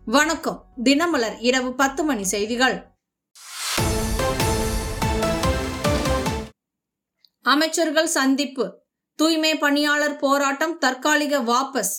வணக்கம் தினமலர் இரவு பத்து மணி செய்திகள் அமைச்சர்கள் சந்திப்பு தூய்மை பணியாளர் போராட்டம் தற்காலிக வாபஸ்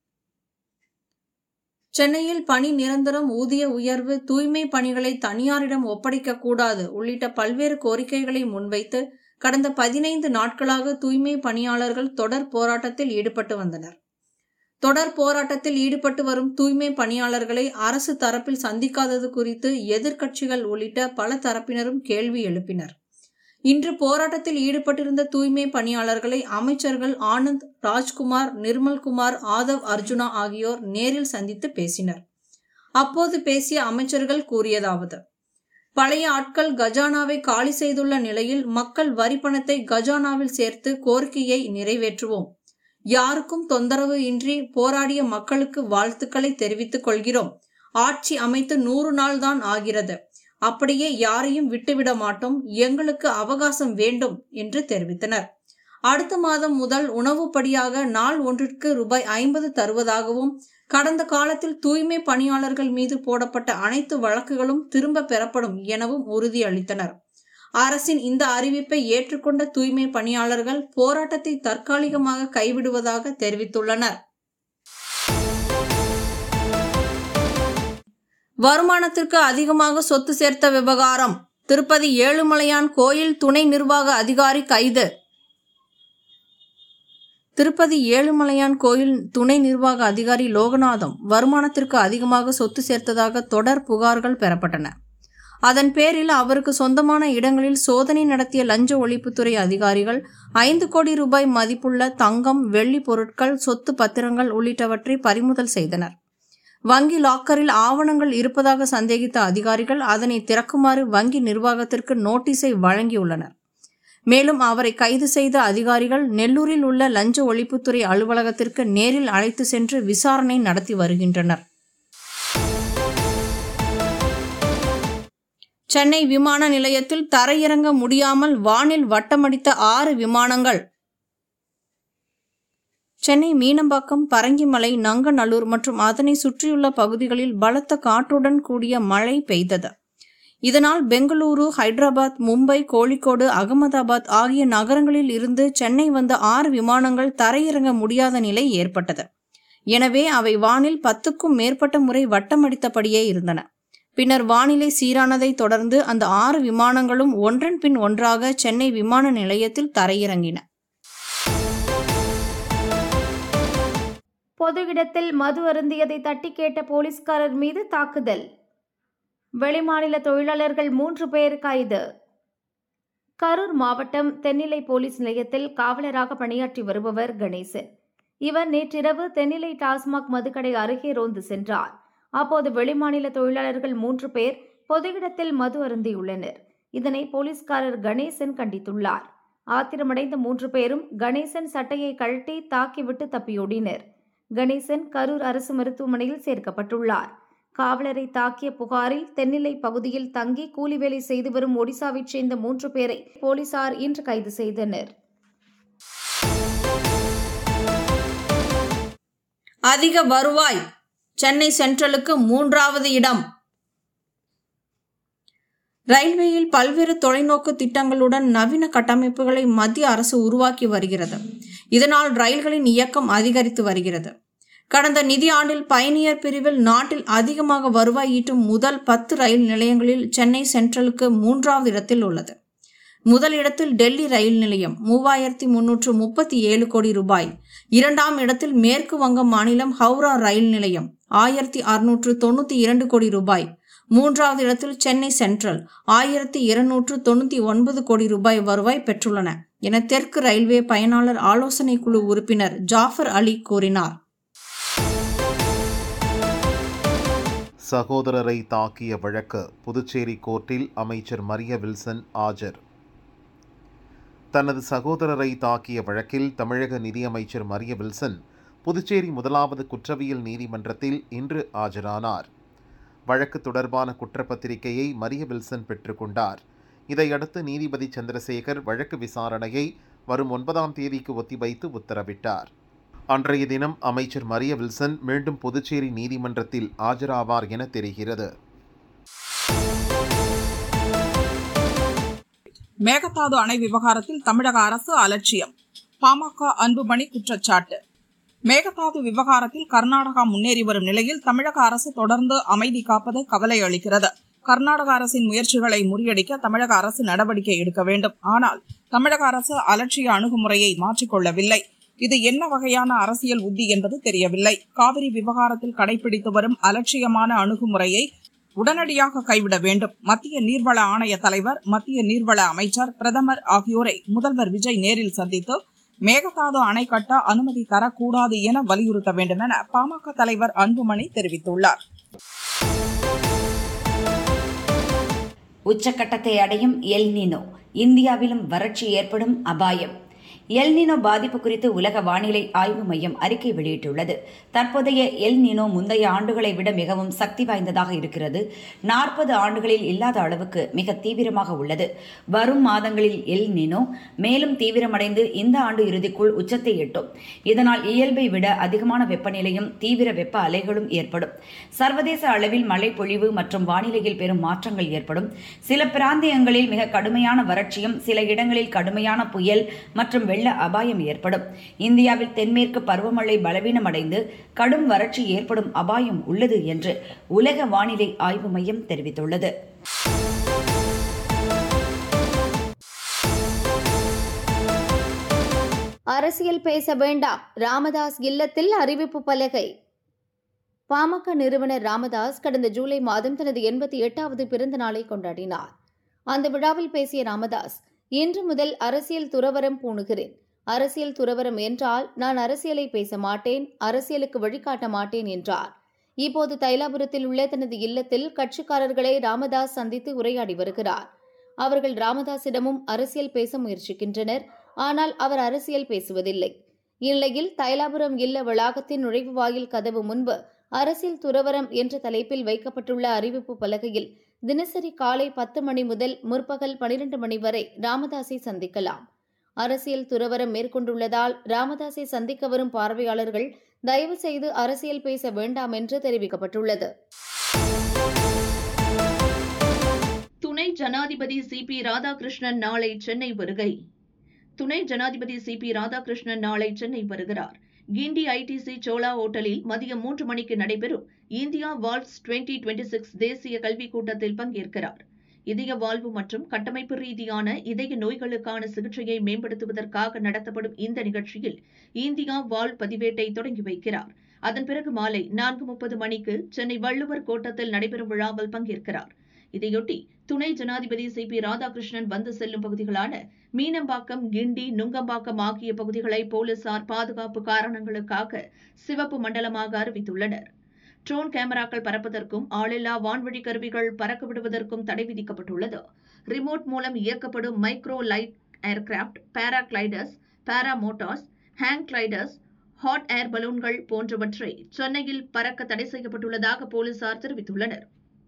சென்னையில் பணி நிரந்தரம் ஊதிய உயர்வு தூய்மை பணிகளை தனியாரிடம் ஒப்படைக்க கூடாது உள்ளிட்ட பல்வேறு கோரிக்கைகளை முன்வைத்து கடந்த பதினைந்து நாட்களாக தூய்மை பணியாளர்கள் தொடர் போராட்டத்தில் ஈடுபட்டு வந்தனர் தொடர் போராட்டத்தில் ஈடுபட்டு வரும் தூய்மை பணியாளர்களை அரசு தரப்பில் சந்திக்காதது குறித்து எதிர்க்கட்சிகள் உள்ளிட்ட பல தரப்பினரும் கேள்வி எழுப்பினர் இன்று போராட்டத்தில் ஈடுபட்டிருந்த தூய்மை பணியாளர்களை அமைச்சர்கள் ஆனந்த் ராஜ்குமார் நிர்மல்குமார் ஆதவ் அர்ஜுனா ஆகியோர் நேரில் சந்தித்து பேசினர் அப்போது பேசிய அமைச்சர்கள் கூறியதாவது பழைய ஆட்கள் கஜானாவை காலி செய்துள்ள நிலையில் மக்கள் வரிப்பணத்தை கஜானாவில் சேர்த்து கோரிக்கையை நிறைவேற்றுவோம் யாருக்கும் தொந்தரவு இன்றி போராடிய மக்களுக்கு வாழ்த்துக்களை தெரிவித்துக் கொள்கிறோம் ஆட்சி அமைத்து நூறு நாள் தான் ஆகிறது அப்படியே யாரையும் விட்டுவிட மாட்டோம் எங்களுக்கு அவகாசம் வேண்டும் என்று தெரிவித்தனர் அடுத்த மாதம் முதல் உணவுப்படியாக நாள் ஒன்றிற்கு ரூபாய் ஐம்பது தருவதாகவும் கடந்த காலத்தில் தூய்மை பணியாளர்கள் மீது போடப்பட்ட அனைத்து வழக்குகளும் திரும்ப பெறப்படும் எனவும் உறுதியளித்தனர் அரசின் இந்த அறிவிப்பை ஏற்றுக்கொண்ட தூய்மை பணியாளர்கள் போராட்டத்தை தற்காலிகமாக கைவிடுவதாக தெரிவித்துள்ளனர் வருமானத்திற்கு அதிகமாக சொத்து சேர்த்த விவகாரம் திருப்பதி ஏழுமலையான் கோயில் துணை நிர்வாக அதிகாரி கைது திருப்பதி ஏழுமலையான் கோயில் துணை நிர்வாக அதிகாரி லோகநாதம் வருமானத்திற்கு அதிகமாக சொத்து சேர்த்ததாக தொடர் புகார்கள் பெறப்பட்டன அதன் பேரில் அவருக்கு சொந்தமான இடங்களில் சோதனை நடத்திய லஞ்ச ஒழிப்புத்துறை அதிகாரிகள் ஐந்து கோடி ரூபாய் மதிப்புள்ள தங்கம் வெள்ளி பொருட்கள் சொத்து பத்திரங்கள் உள்ளிட்டவற்றை பறிமுதல் செய்தனர் வங்கி லாக்கரில் ஆவணங்கள் இருப்பதாக சந்தேகித்த அதிகாரிகள் அதனை திறக்குமாறு வங்கி நிர்வாகத்திற்கு நோட்டீஸை வழங்கியுள்ளனர் மேலும் அவரை கைது செய்த அதிகாரிகள் நெல்லூரில் உள்ள லஞ்ச ஒழிப்புத்துறை அலுவலகத்திற்கு நேரில் அழைத்து சென்று விசாரணை நடத்தி வருகின்றனர் சென்னை விமான நிலையத்தில் தரையிறங்க முடியாமல் வானில் வட்டமடித்த ஆறு விமானங்கள் சென்னை மீனம்பாக்கம் பரங்கிமலை நங்கநல்லூர் மற்றும் அதனை சுற்றியுள்ள பகுதிகளில் பலத்த காற்றுடன் கூடிய மழை பெய்தது இதனால் பெங்களூரு ஹைதராபாத் மும்பை கோழிக்கோடு அகமதாபாத் ஆகிய நகரங்களில் இருந்து சென்னை வந்த ஆறு விமானங்கள் தரையிறங்க முடியாத நிலை ஏற்பட்டது எனவே அவை வானில் பத்துக்கும் மேற்பட்ட முறை வட்டமடித்தபடியே இருந்தன பின்னர் வானிலை சீரானதை தொடர்ந்து அந்த ஆறு விமானங்களும் ஒன்றன் பின் ஒன்றாக சென்னை விமான நிலையத்தில் தரையிறங்கின பொது இடத்தில் மது அருந்தியதை தட்டி கேட்ட போலீஸ்காரர் மீது தாக்குதல் வெளிமாநில தொழிலாளர்கள் மூன்று பேர் கைது கரூர் மாவட்டம் தென்னிலை போலீஸ் நிலையத்தில் காவலராக பணியாற்றி வருபவர் கணேசன் இவர் நேற்றிரவு தென்னிலை டாஸ்மாக் மதுக்கடை அருகே ரோந்து சென்றார் அப்போது வெளிமாநில தொழிலாளர்கள் மூன்று பேர் பொது இடத்தில் மது அருந்தியுள்ளனர் இதனை போலீஸ்காரர் கணேசன் கண்டித்துள்ளார் ஆத்திரமடைந்த மூன்று பேரும் கணேசன் சட்டையை கழட்டி தாக்கிவிட்டு தப்பியோடினர் கணேசன் கரூர் அரசு மருத்துவமனையில் சேர்க்கப்பட்டுள்ளார் காவலரை தாக்கிய புகாரில் தென்னிலை பகுதியில் தங்கி கூலி வேலை செய்து வரும் ஒடிசாவைச் சேர்ந்த மூன்று பேரை போலீசார் இன்று கைது செய்தனர் அதிக வருவாய் சென்னை சென்ட்ரலுக்கு மூன்றாவது இடம் ரயில்வேயில் பல்வேறு தொலைநோக்கு திட்டங்களுடன் நவீன கட்டமைப்புகளை மத்திய அரசு உருவாக்கி வருகிறது இதனால் ரயில்களின் இயக்கம் அதிகரித்து வருகிறது கடந்த நிதி ஆண்டில் பயணியர் பிரிவில் நாட்டில் அதிகமாக வருவாய் ஈட்டும் முதல் பத்து ரயில் நிலையங்களில் சென்னை சென்ட்ரலுக்கு மூன்றாவது இடத்தில் உள்ளது முதல் இடத்தில் டெல்லி ரயில் நிலையம் மூவாயிரத்தி முன்னூற்று முப்பத்தி ஏழு கோடி ரூபாய் இரண்டாம் இடத்தில் மேற்கு வங்கம் மாநிலம் ஹவுரா ரயில் நிலையம் ஆயிரத்தி அறுநூற்று தொண்ணூற்றி இரண்டு கோடி ரூபாய் மூன்றாவது இடத்தில் சென்னை சென்ட்ரல் ஆயிரத்தி இருநூற்று தொண்ணூற்றி ஒன்பது கோடி ரூபாய் வருவாய் பெற்றுள்ளன என தெற்கு ரயில்வே பயனாளர் ஆலோசனை குழு உறுப்பினர் ஜாஃபர் அலி கூறினார் சகோதரரை தாக்கிய வழக்கு புதுச்சேரி கோர்ட்டில் அமைச்சர் மரிய வில்சன் ஆஜர் தனது சகோதரரை தாக்கிய வழக்கில் தமிழக நிதியமைச்சர் மரிய வில்சன் புதுச்சேரி முதலாவது குற்றவியல் நீதிமன்றத்தில் இன்று ஆஜரானார் வழக்கு தொடர்பான குற்றப்பத்திரிகையை மரிய வில்சன் பெற்றுக்கொண்டார் இதையடுத்து நீதிபதி சந்திரசேகர் வழக்கு விசாரணையை வரும் ஒன்பதாம் தேதிக்கு ஒத்திவைத்து உத்தரவிட்டார் அன்றைய தினம் அமைச்சர் மரிய வில்சன் மீண்டும் புதுச்சேரி நீதிமன்றத்தில் ஆஜராவார் என தெரிகிறது மேகதாது அணை விவகாரத்தில் தமிழக அரசு அலட்சியம் பாமக அன்புமணி குற்றச்சாட்டு மேகதாது விவகாரத்தில் கர்நாடகா முன்னேறி வரும் நிலையில் தமிழக அரசு தொடர்ந்து அமைதி காப்பது கவலை அளிக்கிறது கர்நாடக அரசின் முயற்சிகளை முறியடிக்க தமிழக அரசு நடவடிக்கை எடுக்க வேண்டும் ஆனால் தமிழக அரசு அலட்சிய அணுகுமுறையை மாற்றிக்கொள்ளவில்லை இது என்ன வகையான அரசியல் உத்தி என்பது தெரியவில்லை காவிரி விவகாரத்தில் கடைபிடித்து வரும் அலட்சியமான அணுகுமுறையை உடனடியாக கைவிட வேண்டும் மத்திய நீர்வள ஆணைய தலைவர் மத்திய நீர்வள அமைச்சர் பிரதமர் ஆகியோரை முதல்வர் விஜய் நேரில் சந்தித்து மேகதாது அணை கட்ட அனுமதி தரக்கூடாது என வலியுறுத்த வேண்டும் என பாமக தலைவர் அன்புமணி தெரிவித்துள்ளார் உச்சக்கட்டத்தை அடையும் எல் நினோ இந்தியாவிலும் வறட்சி ஏற்படும் அபாயம் எல் நினோ பாதிப்பு குறித்து உலக வானிலை ஆய்வு மையம் அறிக்கை வெளியிட்டுள்ளது தற்போதைய எல் நினோ முந்தைய ஆண்டுகளை விட மிகவும் சக்தி வாய்ந்ததாக இருக்கிறது நாற்பது ஆண்டுகளில் இல்லாத அளவுக்கு மிக தீவிரமாக உள்ளது வரும் மாதங்களில் எல் நினோ மேலும் தீவிரமடைந்து இந்த ஆண்டு இறுதிக்குள் உச்சத்தை எட்டும் இதனால் இயல்பை விட அதிகமான வெப்பநிலையும் தீவிர வெப்ப அலைகளும் ஏற்படும் சர்வதேச அளவில் மழை பொழிவு மற்றும் வானிலையில் பெரும் மாற்றங்கள் ஏற்படும் சில பிராந்தியங்களில் மிக கடுமையான வறட்சியும் சில இடங்களில் கடுமையான புயல் மற்றும் வெள்ள அபாயம் ஏற்படும் இந்தியாவில் தென்மேற்கு பருவமழை பலவீனமடைந்து கடும் வறட்சி ஏற்படும் அபாயம் உள்ளது என்று உலக வானிலை ஆய்வு மையம் தெரிவித்துள்ளது அரசியல் பேச வேண்டாம் ராமதாஸ் இல்லத்தில் அறிவிப்பு பலகை பாமக நிறுவனர் ராமதாஸ் கடந்த ஜூலை மாதம் தனது எண்பத்தி எட்டாவது பிறந்த நாளை கொண்டாடினார் அந்த விழாவில் பேசிய ராமதாஸ் இன்று முதல் அரசியல் துறவரம் பூணுகிறேன் அரசியல் துறவரம் என்றால் நான் அரசியலை பேச மாட்டேன் அரசியலுக்கு வழிகாட்ட மாட்டேன் என்றார் இப்போது தைலாபுரத்தில் உள்ள தனது இல்லத்தில் கட்சிக்காரர்களை ராமதாஸ் சந்தித்து உரையாடி வருகிறார் அவர்கள் ராமதாஸிடமும் அரசியல் பேச முயற்சிக்கின்றனர் ஆனால் அவர் அரசியல் பேசுவதில்லை இந்நிலையில் தைலாபுரம் இல்ல வளாகத்தின் நுழைவு வாயில் கதவு முன்பு அரசியல் துறவரம் என்ற தலைப்பில் வைக்கப்பட்டுள்ள அறிவிப்பு பலகையில் தினசரி காலை பத்து மணி முதல் முற்பகல் பனிரெண்டு மணி வரை ராமதாஸை சந்திக்கலாம் அரசியல் துறவரம் மேற்கொண்டுள்ளதால் ராமதாஸை சந்திக்க வரும் பார்வையாளர்கள் தயவு செய்து அரசியல் பேச வேண்டாம் என்று தெரிவிக்கப்பட்டுள்ளது துணை ஜனாதிபதி சி பி ராதாகிருஷ்ணன் நாளை சென்னை வருகை துணை ஜனாதிபதி சி பி ராதாகிருஷ்ணன் நாளை சென்னை வருகிறார் கிண்டி ஐடிசி சோலா ஹோட்டலில் மதியம் மூன்று மணிக்கு நடைபெறும் India valves twenty twenty six தேசிய கல்விக் கூட்டத்தில் பங்கேற்கிறார் இதய வாழ்வு மற்றும் கட்டமைப்பு ரீதியான இதய நோய்களுக்கான சிகிச்சையை மேம்படுத்துவதற்காக நடத்தப்படும் இந்த நிகழ்ச்சியில் இந்தியா வால்வ் பதிவேட்டை தொடங்கி வைக்கிறார் அதன் பிறகு மாலை நான்கு முப்பது மணிக்கு சென்னை வள்ளுவர் கோட்டத்தில் நடைபெறும் விழாவில் பங்கேற்கிறார் இதையொட்டி துணை ஜனாதிபதி சி பி ராதாகிருஷ்ணன் வந்து செல்லும் பகுதிகளான மீனம்பாக்கம் கிண்டி நுங்கம்பாக்கம் ஆகிய பகுதிகளை போலீசார் பாதுகாப்பு காரணங்களுக்காக சிவப்பு மண்டலமாக அறிவித்துள்ளனர் ட்ரோன் கேமராக்கள் பறப்பதற்கும் ஆளில்லா வான்வழி கருவிகள் பறக்க விடுவதற்கும் தடை விதிக்கப்பட்டுள்ளது ரிமோட் மூலம் இயக்கப்படும் micro light aircraft paragliders para motors hang gliders hot air பலூன்கள் போன்றவற்றை சென்னையில் பறக்க தடை செய்யப்பட்டுள்ளதாக போலீசார் தெரிவித்துள்ளனர்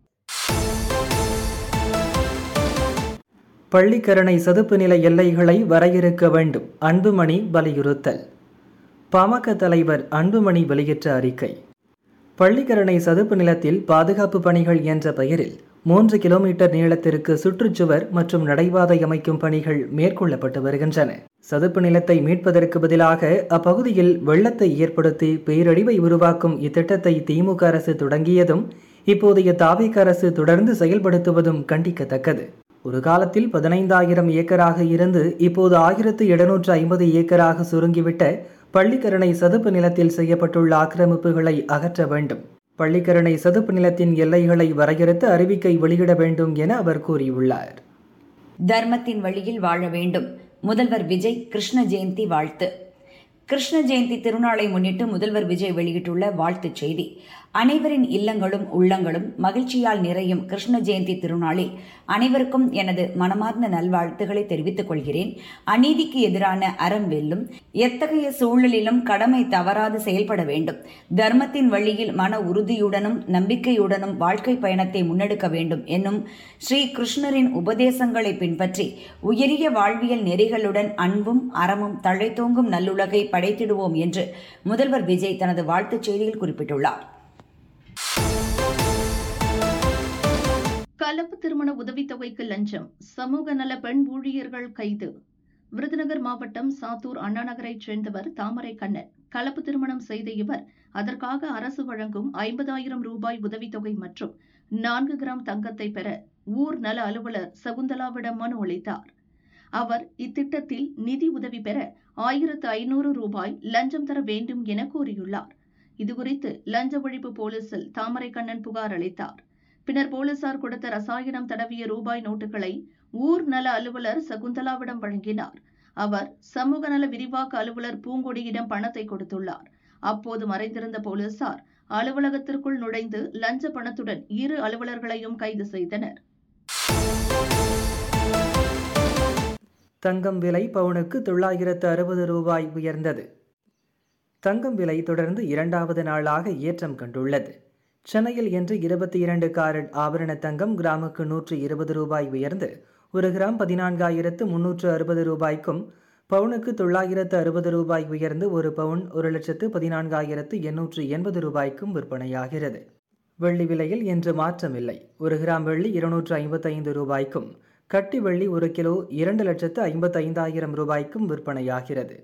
பள்ளிக்கரணை சதுப்பு நில எல்லைகளை வரையறுக்க வேண்டும் அன்புமணி வலியுறுத்தல் பாமக தலைவர் அன்புமணி வெளியிட்ட அறிக்கை பள்ளிக்கரணை சதுப்பு நிலத்தில் பாதுகாப்பு பணிகள் என்ற பெயரில் மூன்று கிலோமீட்டர் நீளத்திற்கு சுற்றுச்சுவர் மற்றும் நடைபாதை அமைக்கும் பணிகள் மேற்கொள்ளப்பட்டு வருகின்றன சதுப்பு நிலத்தை மீட்பதற்கு பதிலாக அப்பகுதியில் வெள்ளத்தை ஏற்படுத்தி பேரழிவை உருவாக்கும் இத்திட்டத்தை திமுக அரசு தொடங்கியதும் இப்போதைய தாவிக அரசு தொடர்ந்து செயல்படுத்துவதும் கண்டிக்கத்தக்கது ஒரு காலத்தில் பதினைந்தாயிரம் ஏக்கராக இருந்து இப்போது ஆயிரத்து எழுநூற்று ஐம்பது ஏக்கராக சுருங்கிவிட்ட பள்ளிக்கரணை சதுப்பு நிலத்தில் செய்யப்பட்டுள்ள ஆக்கிரமிப்புகளை அகற்ற வேண்டும் பள்ளிக்கரணை சதுப்பு நிலத்தின் எல்லைகளை வரையறுத்து அறிவிக்கை வெளியிட வேண்டும் என அவர் கூறியுள்ளார் தர்மத்தின் வழியில் வாழ வேண்டும் முதல்வர் விஜய் கிருஷ்ண ஜெயந்தி வாழ்த்து கிருஷ்ண ஜெயந்தி திருநாளை முன்னிட்டு முதல்வர் விஜய் வெளியிட்டுள்ள வாழ்த்துச் செய்தி அனைவரின் இல்லங்களும் உள்ளங்களும் மகிழ்ச்சியால் நிறையும் கிருஷ்ண ஜெயந்தி திருநாளில் அனைவருக்கும் எனது மனமார்ந்த நல்வாழ்த்துக்களை தெரிவித்துக் கொள்கிறேன் அநீதிக்கு எதிரான அறம் வெல்லும் எத்தகைய சூழலிலும் கடமை தவறாது செயல்பட வேண்டும் தர்மத்தின் வழியில் மன உறுதியுடனும் நம்பிக்கையுடனும் வாழ்க்கை பயணத்தை முன்னெடுக்க வேண்டும் என்னும் ஸ்ரீ கிருஷ்ணரின் உபதேசங்களை பின்பற்றி உயரிய வாழ்வியல் நெறிகளுடன் அன்பும் அறமும் தழைத்தோங்கும் நல்லுலகை படைத்திடுவோம் என்று முதல்வர் விஜய் தனது வாழ்த்துச் செய்தியில் குறிப்பிட்டுள்ளார் கலப்பு திருமண உதவித்தொகைக்கு லஞ்சம் சமூக நல பெண் ஊழியர்கள் கைது விருதுநகர் மாவட்டம் சாத்தூர் அண்ணாநகரைச் சேர்ந்தவர் தாமரை கண்ணன் கலப்பு திருமணம் செய்த இவர் அதற்காக அரசு வழங்கும் ஐம்பதாயிரம் ரூபாய் உதவித்தொகை மற்றும் நான்கு கிராம் தங்கத்தை பெற ஊர் நல அலுவலர் சகுந்தலாவிடம் மனு அளித்தார் அவர் இத்திட்டத்தில் நிதி உதவி பெற ஆயிரத்து ஐநூறு ரூபாய் லஞ்சம் தர வேண்டும் என கூறியுள்ளார் இதுகுறித்து லஞ்ச ஒழிப்பு போலீசில் தாமரை கண்ணன் புகார் அளித்தார் பின்னர் போலீசார் கொடுத்த ரசாயனம் தடவிய ரூபாய் நோட்டுகளை ஊர் நல அலுவலர் சகுந்தலாவிடம் வழங்கினார் அவர் சமூக நல விரிவாக்க அலுவலர் பூங்கொடியிடம் பணத்தை கொடுத்துள்ளார் அப்போது மறைந்திருந்த போலீசார் அலுவலகத்திற்குள் நுழைந்து லஞ்ச பணத்துடன் இரு அலுவலர்களையும் கைது செய்தனர் தங்கம் விலை பவுனுக்கு தொள்ளாயிரத்து அறுபது ரூபாய் உயர்ந்தது தங்கம் விலை தொடர்ந்து இரண்டாவது நாளாக ஏற்றம் கண்டுள்ளது சென்னையில் இன்று இருபத்தி இரண்டு காரட் ஆபரண தங்கம் கிராமுக்கு நூற்று இருபது ரூபாய் உயர்ந்து ஒரு கிராம் பதினான்காயிரத்து முன்னூற்று அறுபது ரூபாய்க்கும் பவுனுக்கு தொள்ளாயிரத்து அறுபது ரூபாய் உயர்ந்து ஒரு பவுன் ஒரு லட்சத்து பதினான்காயிரத்து எண்ணூற்று எண்பது ரூபாய்க்கும் விற்பனையாகிறது வெள்ளி விலையில் இன்று மாற்றமில்லை ஒரு கிராம் வெள்ளி இருநூற்று ஐம்பத்தைந்து ரூபாய்க்கும் கட்டி வெள்ளி ஒரு கிலோ இரண்டு லட்சத்து ஐம்பத்தைந்தாயிரம் ரூபாய்க்கும் விற்பனையாகிறது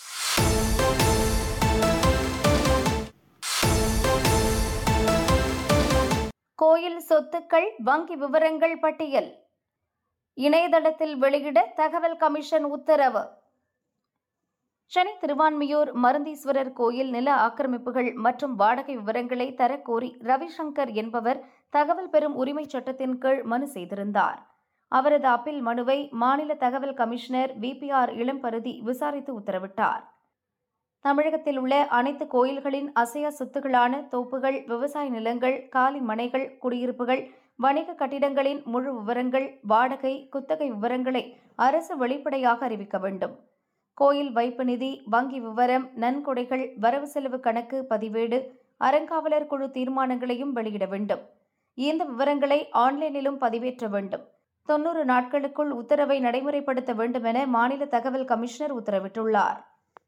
கோயில் சொத்துக்கள் வங்கி விவரங்கள் பட்டியல் இணையதளத்தில் வெளியிட தகவல் கமிஷன் உத்தரவு சென்னை திருவான்மியூர் மருந்தீஸ்வரர் கோயில் நில ஆக்கிரமிப்புகள் மற்றும் வாடகை விவரங்களை தரக்கோரி ரவிசங்கர் என்பவர் தகவல் பெறும் உரிமைச் சட்டத்தின் கீழ் மனு செய்திருந்தார் அவரது அப்பீல் மனுவை மாநில தகவல் கமிஷனர் விபிஆர் இளம்பருதி விசாரித்து உத்தரவிட்டார் தமிழகத்தில் உள்ள அனைத்து கோயில்களின் அசையா சொத்துகளான தோப்புகள் விவசாய நிலங்கள் காலி மனைகள் குடியிருப்புகள் வணிக கட்டிடங்களின் முழு விவரங்கள் வாடகை குத்தகை விவரங்களை அரசு வெளிப்படையாக அறிவிக்க வேண்டும் கோயில் வைப்பு நிதி வங்கி விவரம் நன்கொடைகள் வரவு செலவு கணக்கு பதிவேடு அறங்காவலர் குழு தீர்மானங்களையும் வெளியிட வேண்டும் இந்த விவரங்களை ஆன்லைனிலும் பதிவேற்ற வேண்டும் தொன்னூறு நாட்களுக்குள் உத்தரவை நடைமுறைப்படுத்த வேண்டும் என மாநில தகவல் கமிஷனர் உத்தரவிட்டுள்ளார்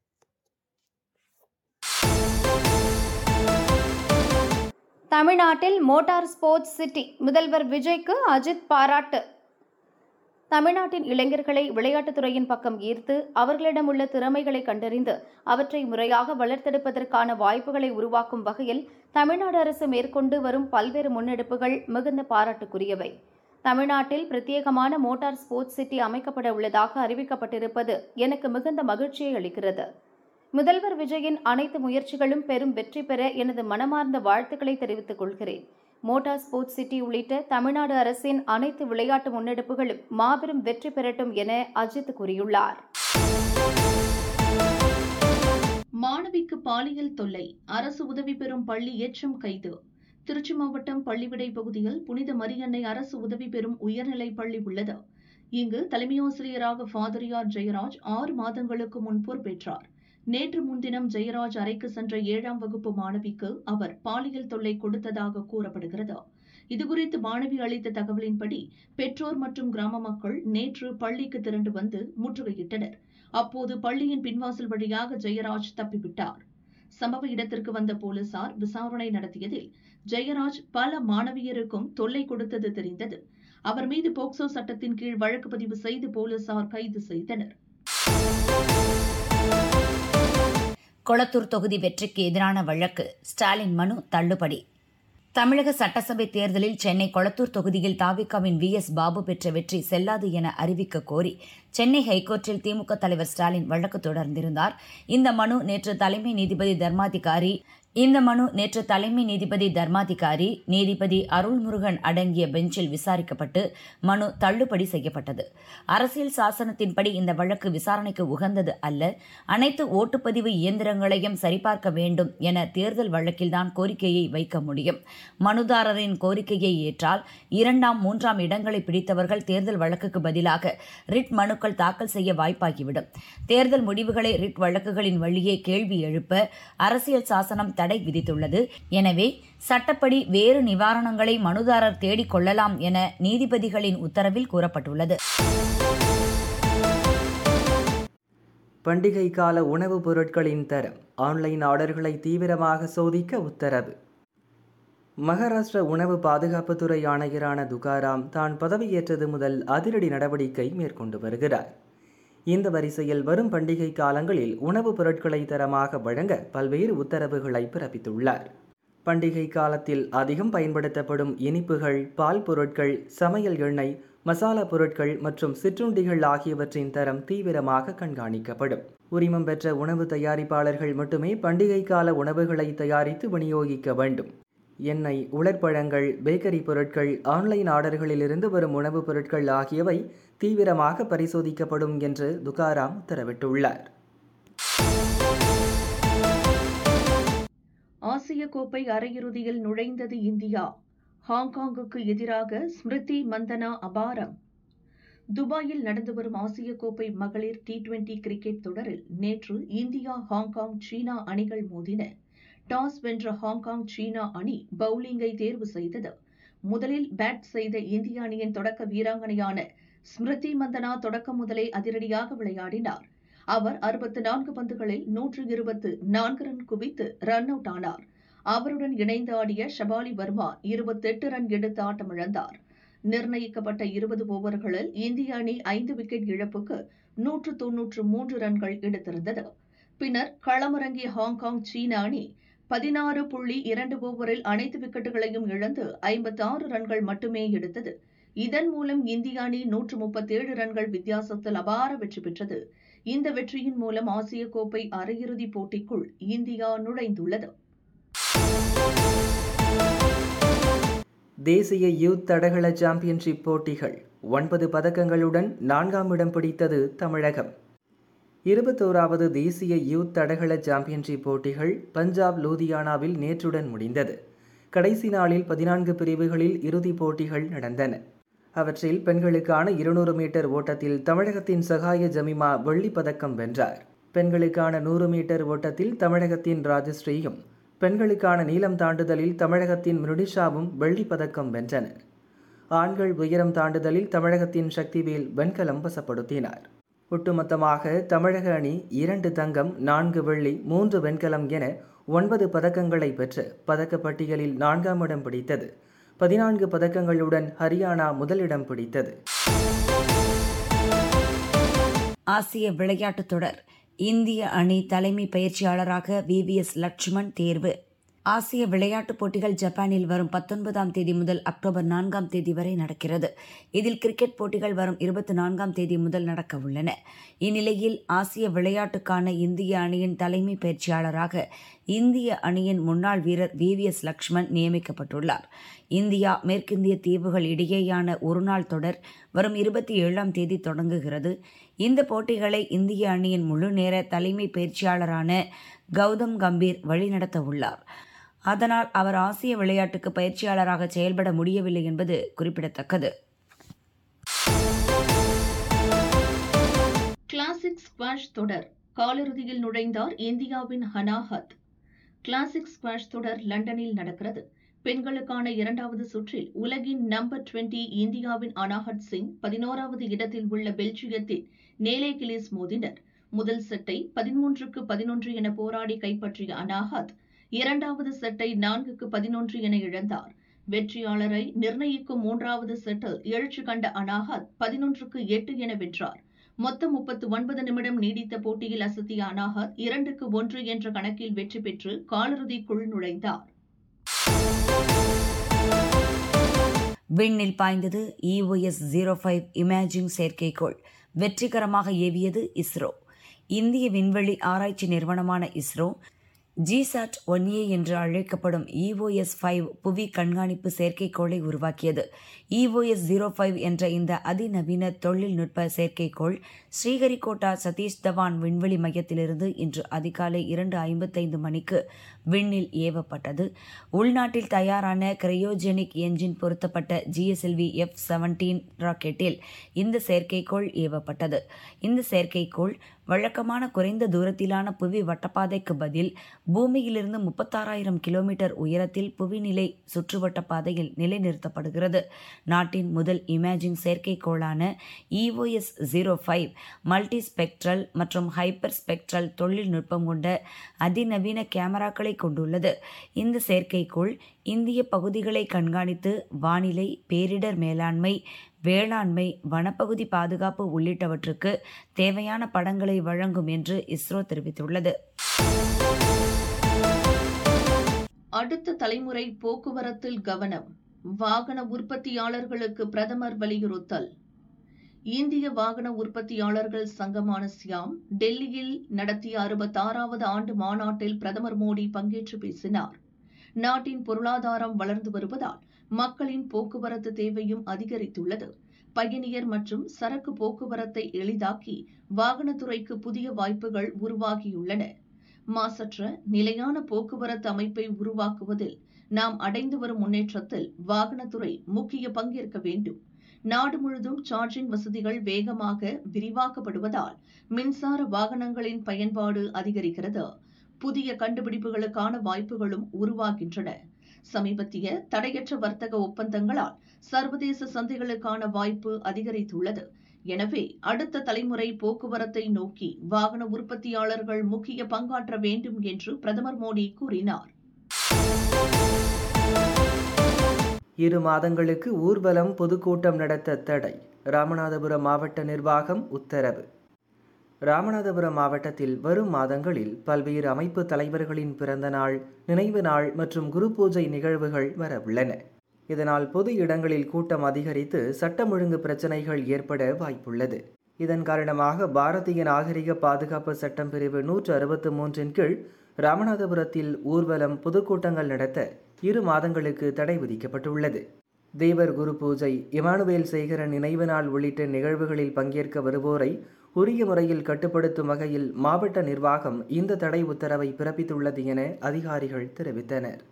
தமிழ்நாட்டில் மோட்டார் ஸ்போர்ட்ஸ் சிட்டி முதல்வர் விஜய்க்கு அஜித் பாராட்டு தமிழ்நாட்டின் இளைஞர்களை விளையாட்டுத் துறையின் பக்கம் ஈர்த்து அவர்களிடம் உள்ள திறமைகளை கண்டறிந்து அவற்றை முறையாக வளர்த்தெடுப்பதற்கான வாய்ப்புகளை உருவாக்கும் வகையில் தமிழ்நாடு அரசு மேற்கொண்டு வரும் பல்வேறு முன்னெடுப்புகள் மிகுந்த பாராட்டுக்குரியவை தமிழ்நாட்டில் பிரத்யேகமான மோட்டார் ஸ்போர்ட்ஸ் சிட்டி அமைக்கப்பட உள்ளதாக அறிவிக்கப்பட்டிருப்பது எனக்கு மிகுந்த மகிழ்ச்சியை அளிக்கிறது முதல்வர் விஜயின் அனைத்து முயற்சிகளும் பெரும் வெற்றி பெற எனது மனமார்ந்த வாழ்த்துக்களை தெரிவித்துக் கொள்கிறேன் மோட்டார் ஸ்போர்ட்ஸ் சிட்டி உள்ளிட்ட தமிழ்நாடு அரசின் அனைத்து விளையாட்டு முன்னெடுப்புகளும் மாபெரும் வெற்றி பெறட்டும் என அஜித் கூறியுள்ளார் மாணவிக்கு பாலியல் தொல்லை அரசு உதவி பெறும் பள்ளி ஏற்றம் கைது திருச்சி மாவட்டம் பள்ளிவிடை பகுதியில் புனித மரியன்னை அரசு உதவி பெறும் உயர்நிலைப் பள்ளி உள்ளது இங்கு தலைமையாசிரியராக ஃபாதரியார் ஜெயராஜ் ஆறு மாதங்களுக்கு முன் பொறுப்பேற்றார் நேற்று முன்தினம் ஜெயராஜ் அறைக்கு சென்ற ஏழாம் வகுப்பு மாணவிக்கு அவர் பாலியல் தொல்லை கொடுத்ததாக கூறப்படுகிறது இதுகுறித்து மாணவி அளித்த தகவலின்படி பெற்றோர் மற்றும் கிராம மக்கள் நேற்று பள்ளிக்கு திரண்டு வந்து முற்றுகையிட்டனர் அப்போது பள்ளியின் பின்வாசல் வழியாக ஜெயராஜ் தப்பிவிட்டார் சம்பவ இடத்திற்கு வந்த போலீசார் விசாரணை நடத்தியதில் ஜெயராஜ் பல மாணவியருக்கும் தொல்லை கொடுத்தது தெரிந்தது அவர் மீது போக்சோ சட்டத்தின் கீழ் வழக்கு பதிவு செய்து போலீசார் கைது செய்தனர் கொளத்தூர் தொகுதி வெற்றிக்கு எதிரான வழக்கு ஸ்டாலின் மனு தள்ளுபடி தமிழக சட்டசபை தேர்தலில் சென்னை கொளத்தூர் தொகுதியில் தாவிகாவின் வி எஸ் பாபு பெற்ற வெற்றி செல்லாது என அறிவிக்க கோரி சென்னை ஹைகோர்ட்டில் திமுக தலைவர் ஸ்டாலின் வழக்கு தொடர்ந்திருந்தார் இந்த மனு நேற்று தலைமை நீதிபதி தர்மாதிகாரி இந்த மனு நேற்று தலைமை நீதிபதி தர்மாதிகாரி நீதிபதி அருள்முருகன் அடங்கிய பெஞ்சில் விசாரிக்கப்பட்டு மனு தள்ளுபடி செய்யப்பட்டது அரசியல் சாசனத்தின்படி இந்த வழக்கு விசாரணைக்கு உகந்தது அல்ல அனைத்து ஓட்டுப்பதிவு இயந்திரங்களையும் சரிபார்க்க வேண்டும் என தேர்தல் வழக்கில்தான் கோரிக்கையை வைக்க முடியும் மனுதாரரின் கோரிக்கையை ஏற்றால் இரண்டாம் மூன்றாம் இடங்களை பிடித்தவர்கள் தேர்தல் வழக்குக்கு பதிலாக ரிட் மனுக்கள் தாக்கல் செய்ய வாய்ப்பாகிவிடும் தேர்தல் முடிவுகளை ரிட் வழக்குகளின் வழியே கேள்வி எழுப்ப அரசியல் சாசனம் தடை விதித்துள்ளது எனவே சட்டப்படி வேறு நிவாரணங்களை மனுதாரர் தேடிக் கொள்ளலாம் என நீதிபதிகளின் உத்தரவில் கூறப்பட்டுள்ளது பண்டிகை கால உணவுப் பொருட்களின் தரம் ஆன்லைன் ஆர்டர்களை தீவிரமாக சோதிக்க உத்தரவு மகாராஷ்டிர உணவு பாதுகாப்புத்துறை ஆணையரான துகாராம் தான் பதவியேற்றது முதல் அதிரடி நடவடிக்கை மேற்கொண்டு வருகிறார் இந்த வரிசையில் வரும் பண்டிகை காலங்களில் உணவுப் பொருட்களை தரமாக வழங்க பல்வேறு உத்தரவுகளை பிறப்பித்துள்ளார் பண்டிகை காலத்தில் அதிகம் பயன்படுத்தப்படும் இனிப்புகள் பால் பொருட்கள் சமையல் எண்ணெய் மசாலா பொருட்கள் மற்றும் சிற்றுண்டிகள் ஆகியவற்றின் தரம் தீவிரமாக கண்காணிக்கப்படும் உரிமம் பெற்ற உணவு தயாரிப்பாளர்கள் மட்டுமே பண்டிகை கால உணவுகளை தயாரித்து விநியோகிக்க வேண்டும் எண்ணெய் உலர்பழங்கள் பேக்கரி பொருட்கள் ஆன்லைன் ஆர்டர்களிலிருந்து வரும் உணவுப் பொருட்கள் ஆகியவை தீவிரமாக பரிசோதிக்கப்படும் என்று துகாராம் உத்தரவிட்டுள்ளார் ஆசிய கோப்பை அரையிறுதியில் நுழைந்தது இந்தியா ஹாங்காங்குக்கு எதிராக ஸ்மிருதி மந்தனா அபாரம் துபாயில் நடந்து வரும் ஆசிய கோப்பை மகளிர் டி டுவெண்டி கிரிக்கெட் தொடரில் நேற்று இந்தியா ஹாங்காங் சீனா அணிகள் மோதின டாஸ் வென்ற ஹாங்காங் சீனா அணி பவுலிங்கை தேர்வு செய்தது முதலில் பேட் செய்த இந்திய அணியின் தொடக்க வீராங்கனையான ஸ்மிருதி மந்தனா தொடக்கம் முதலே அதிரடியாக விளையாடினார் அவர் அறுபத்து நான்கு பந்துகளில் நூற்று இருபத்து நான்கு ரன் குவித்து ரன் அவுட் ஆனார் அவருடன் இணைந்து ஆடிய ஷபாலி வர்மா இருபத்தெட்டு ரன் எடுத்து ஆட்டமிழந்தார் நிர்ணயிக்கப்பட்ட இருபது ஓவர்களில் இந்திய அணி ஐந்து விக்கெட் இழப்புக்கு நூற்று தொன்னூற்று மூன்று ரன்கள் எடுத்திருந்தது பின்னர் களமிறங்கிய ஹாங்காங் சீன அணி பதினாறு புள்ளி இரண்டு ஓவரில் அனைத்து விக்கெட்டுகளையும் இழந்து ஐம்பத்தாறு ரன்கள் மட்டுமே எடுத்தது இதன் மூலம் இந்திய அணி நூற்று முப்பத்தேழு ரன்கள் வித்தியாசத்தில் அபார வெற்றி பெற்றது இந்த வெற்றியின் மூலம் ஆசிய கோப்பை அரையிறுதிப் போட்டிக்குள் இந்தியா நுழைந்துள்ளது தேசிய யூத் தடகள சாம்பியன்ஷிப் போட்டிகள் ஒன்பது பதக்கங்களுடன் நான்காம் இடம் பிடித்தது தமிழகம் இருபத்தோராவது தேசிய யூத் தடகள சாம்பியன்ஷிப் போட்டிகள் பஞ்சாப் லூதியானாவில் நேற்றுடன் முடிந்தது கடைசி நாளில் பதினான்கு பிரிவுகளில் இறுதிப் போட்டிகள் நடந்தன அவற்றில் பெண்களுக்கான இருநூறு மீட்டர் ஓட்டத்தில் தமிழகத்தின் சகாய ஜமிமா வெள்ளிப் பதக்கம் வென்றார் பெண்களுக்கான நூறு மீட்டர் ஓட்டத்தில் தமிழகத்தின் ராஜஸ்ரீயும் பெண்களுக்கான நீளம் தாண்டுதலில் தமிழகத்தின் மிருடிஷாவும் வெள்ளிப் பதக்கம் வென்றனர் ஆண்கள் உயரம் தாண்டுதலில் தமிழகத்தின் சக்திவேல் வெண்கலம் வசப்படுத்தினார் ஒட்டுமொத்தமாக தமிழக அணி இரண்டு தங்கம் நான்கு வெள்ளி மூன்று வெண்கலம் என ஒன்பது பதக்கங்களை பெற்று பதக்கப்பட்டியலில் நான்காம் இடம் பிடித்தது பதினான்கு பதக்கங்களுடன் ஹரியானா முதலிடம் பிடித்தது ஆசிய விளையாட்டுத் தொடர் இந்திய அணி தலைமை பயிற்சியாளராக விவிஎஸ் லட்சுமண் தேர்வு ஆசிய விளையாட்டுப் போட்டிகள் ஜப்பானில் வரும் பத்தொன்பதாம் தேதி முதல் அக்டோபர் நான்காம் தேதி வரை நடக்கிறது இதில் கிரிக்கெட் போட்டிகள் வரும் இருபத்தி நான்காம் தேதி முதல் நடக்க உள்ளன இந்நிலையில் ஆசிய விளையாட்டுக்கான இந்திய அணியின் தலைமை பயிற்சியாளராக இந்திய அணியின் முன்னாள் வீரர் விவிஎஸ் லக்ஷ்மண் நியமிக்கப்பட்டுள்ளார் இந்தியா மேற்கிந்திய தீவுகள் இடையேயான ஒருநாள் தொடர் வரும் இருபத்தி ஏழாம் தேதி தொடங்குகிறது இந்த போட்டிகளை இந்திய அணியின் முழு நேர தலைமை பயிற்சியாளரான கௌதம் கம்பீர் வழிநடத்த உள்ளார் அதனால் அவர் ஆசிய விளையாட்டுக்கு பயிற்சியாளராக செயல்பட முடியவில்லை என்பது குறிப்பிடத்தக்கது கிளாசிக் ஸ்குவாஷ் தொடர் காலிறுதியில் நுழைந்தார் இந்தியாவின் ஹனாஹத் கிளாசிக் ஸ்குவாஷ் தொடர் லண்டனில் நடக்கிறது பெண்களுக்கான இரண்டாவது சுற்றில் உலகின் நம்பர் டுவெண்டி இந்தியாவின் அனாஹத் சிங் பதினோராவது இடத்தில் உள்ள பெல்ஜியத்தின் நேலே கிலிஸ் மோதினர் முதல் செட்டை பதிமூன்றுக்கு பதினொன்று என போராடி கைப்பற்றிய அனாஹத் இரண்டாவது செட்டை நான்குக்கு பதினொன்று என இழந்தார் வெற்றியாளரை நிர்ணயிக்கும் மூன்றாவது செட்டில் எழுச்சி கண்ட அனாஹத் பதினொன்றுக்கு எட்டு என வென்றார் மொத்தம் முப்பத்து ஒன்பது நிமிடம் நீடித்த போட்டியில் அசத்திய அனாஹத் இரண்டுக்கு ஒன்று என்ற கணக்கில் வெற்றி பெற்று காலிறுதிக்குள் நுழைந்தார் விண்ணில் பாய்ந்தது இஓஎஸ் ஜீரோ ஃபைவ் இமேஜிங் செயற்கைக்கோள் வெற்றிகரமாக ஏவியது இஸ்ரோ இந்திய விண்வெளி ஆராய்ச்சி நிறுவனமான இஸ்ரோ ஜிசாட் ஒன் ஏ என்று அழைக்கப்படும் இஓஎஸ் ஃபைவ் புவி கண்காணிப்பு செயற்கைக்கோளை உருவாக்கியது இஓஎஸ் ஜீரோ ஃபைவ் என்ற இந்த அதிநவீன தொழில்நுட்ப செயற்கைக்கோள் ஸ்ரீஹரிகோட்டா சதீஷ் தவான் விண்வெளி மையத்திலிருந்து இன்று அதிகாலை இரண்டு ஐம்பத்தைந்து மணிக்கு விண்ணில் ஏவப்பட்டது உள்நாட்டில் தயாரான கிரையோஜெனிக் என்ஜின் பொருத்தப்பட்ட ஜிஎஸ்எல்வி எஃப் செவன்டீன் ராக்கெட்டில் இந்த செயற்கைக்கோள் ஏவப்பட்டது இந்த செயற்கைக்கோள் வழக்கமான குறைந்த தூரத்திலான புவி வட்டப்பாதைக்கு பதில் பூமியிலிருந்து முப்பத்தாறாயிரம் கிலோமீட்டர் உயரத்தில் புவிநிலை சுற்றுவட்ட பாதையில் நிலைநிறுத்தப்படுகிறது நாட்டின் முதல் இமேஜிங் செயற்கைக்கோளான EOS zero five multi spectral மற்றும் ஹைப்பர் ஸ்பெக்ட்ரல் தொழில்நுட்பம் கொண்ட அதிநவீன கேமராக்களை கொண்டுள்ளது இந்த செயற்கைக்கோள் இந்திய பகுதிகளை கண்காணித்து வானிலை பேரிடர் மேலாண்மை வேளாண்மை வனப்பகுதி பாதுகாப்பு உள்ளிட்டவற்றுக்கு தேவையான படங்களை வழங்கும் என்று இஸ்ரோ தெரிவித்துள்ளது அடுத்த தலைமுறை போக்குவரத்தில் கவனம் வாகன உற்பத்தியாளர்களுக்கு பிரதமர் வலியுறுத்தல் இந்திய வாகன உற்பத்தியாளர்கள் சங்கமான சியாம் டெல்லியில் நடத்திய அறுபத்தாறாவது ஆண்டு மாநாட்டில் பிரதமர் மோடி பங்கேற்று பேசினார் நாட்டின் பொருளாதாரம் வளர்ந்து வருவதால் மக்களின் போக்குவரத்து தேவையும் அதிகரித்துள்ளது பயணியர் மற்றும் சரக்கு போக்குவரத்தை எளிதாக்கி வாகனத்துறைக்கு புதிய வாய்ப்புகள் உருவாகியுள்ளன மாசற்ற நிலையான போக்குவரத்து அமைப்பை உருவாக்குவதில் நாம் அடைந்து வரும் முன்னேற்றத்தில் வாகனத்துறை முக்கிய பங்கேற்க வேண்டும் நாடு முழுதும் சார்ஜிங் வசதிகள் வேகமாக விரிவாக்கப்படுவதால் மின்சார வாகனங்களின் பயன்பாடு அதிகரிக்கிறது புதிய கண்டுபிடிப்புகளுக்கான வாய்ப்புகளும் உருவாகின்றன சமீபத்திய தடையற்ற வர்த்தக ஒப்பந்தங்களால் சர்வதேச சந்தைகளுக்கான வாய்ப்பு அதிகரித்துள்ளது எனவே அடுத்த தலைமுறை போக்குவரத்தை நோக்கி வாகன உற்பத்தியாளர்கள் முக்கிய பங்காற்ற வேண்டும் என்று பிரதமர் மோடி கூறினார் இரு மாதங்களுக்கு ஊர்வலம் பொதுக்கூட்டம் நடத்த தடை ராமநாதபுரம் மாவட்ட நிர்வாகம் உத்தரவு ராமநாதபுரம் மாவட்டத்தில் வரும் மாதங்களில் பல்வேறு அமைப்பு தலைவர்களின் பிறந்த நாள் நினைவு நாள் மற்றும் குரு பூஜை நிகழ்வுகள் வரவுள்ளன இதனால் பொது இடங்களில் கூட்டம் அதிகரித்து சட்டம் ஒழுங்கு பிரச்சனைகள் ஏற்பட வாய்ப்புள்ளது இதன் காரணமாக பாரதிய நாகரிக பாதுகாப்பு சட்டம் பிரிவு நூற்று அறுபத்து மூன்றின் கீழ் ராமநாதபுரத்தில் ஊர்வலம் பொதுக்கூட்டங்கள் நடத்த இரு மாதங்களுக்கு தடை விதிக்கப்பட்டுள்ளது தேவர் குரு பூஜை இமானுவேல் சேகரன் நினைவு நாள் உள்ளிட்ட நிகழ்வுகளில் பங்கேற்க வருவோரை உரிய முறையில் கட்டுப்படுத்தும் வகையில் மாவட்ட நிர்வாகம் இந்த தடை உத்தரவை பிறப்பித்துள்ளது என அதிகாரிகள் தெரிவித்தனர்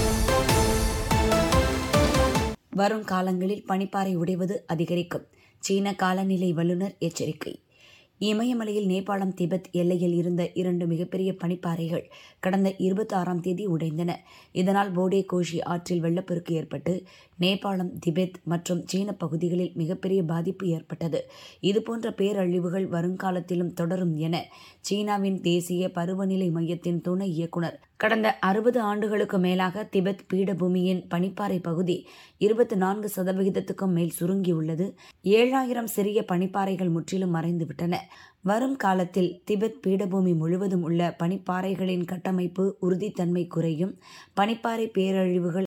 வரும் காலங்களில் பனிப்பாறை உடைவது அதிகரிக்கும் சீன காலநிலை வல்லுநர் எச்சரிக்கை இமயமலையில் நேபாளம் திபெத் எல்லையில் இருந்த இரண்டு மிகப்பெரிய பனிப்பாறைகள் கடந்த இருபத்தி ஆறாம் தேதி உடைந்தன இதனால் போடே கோஷி ஆற்றில் வெள்ளப்பெருக்கு ஏற்பட்டு நேபாளம் திபெத் மற்றும் சீன பகுதிகளில் மிகப்பெரிய பாதிப்பு ஏற்பட்டது இதுபோன்ற பேரழிவுகள் வருங்காலத்திலும் தொடரும் என சீனாவின் தேசிய பருவநிலை மையத்தின் துணை இயக்குனர் கடந்த அறுபது ஆண்டுகளுக்கு மேலாக திபெத் பீடபூமியின் பனிப்பாறை பகுதி இருபத்தி நான்கு சதவிகிதத்துக்கும் மேல் சுருங்கியுள்ளது ஏழாயிரம் சிறிய பனிப்பாறைகள் முற்றிலும் மறைந்துவிட்டன வரும் காலத்தில் திபெத் பீடபூமி முழுவதும் உள்ள பனிப்பாறைகளின் கட்டமைப்பு உறுதித்தன்மை குறையும் பனிப்பாறை பேரழிவுகள்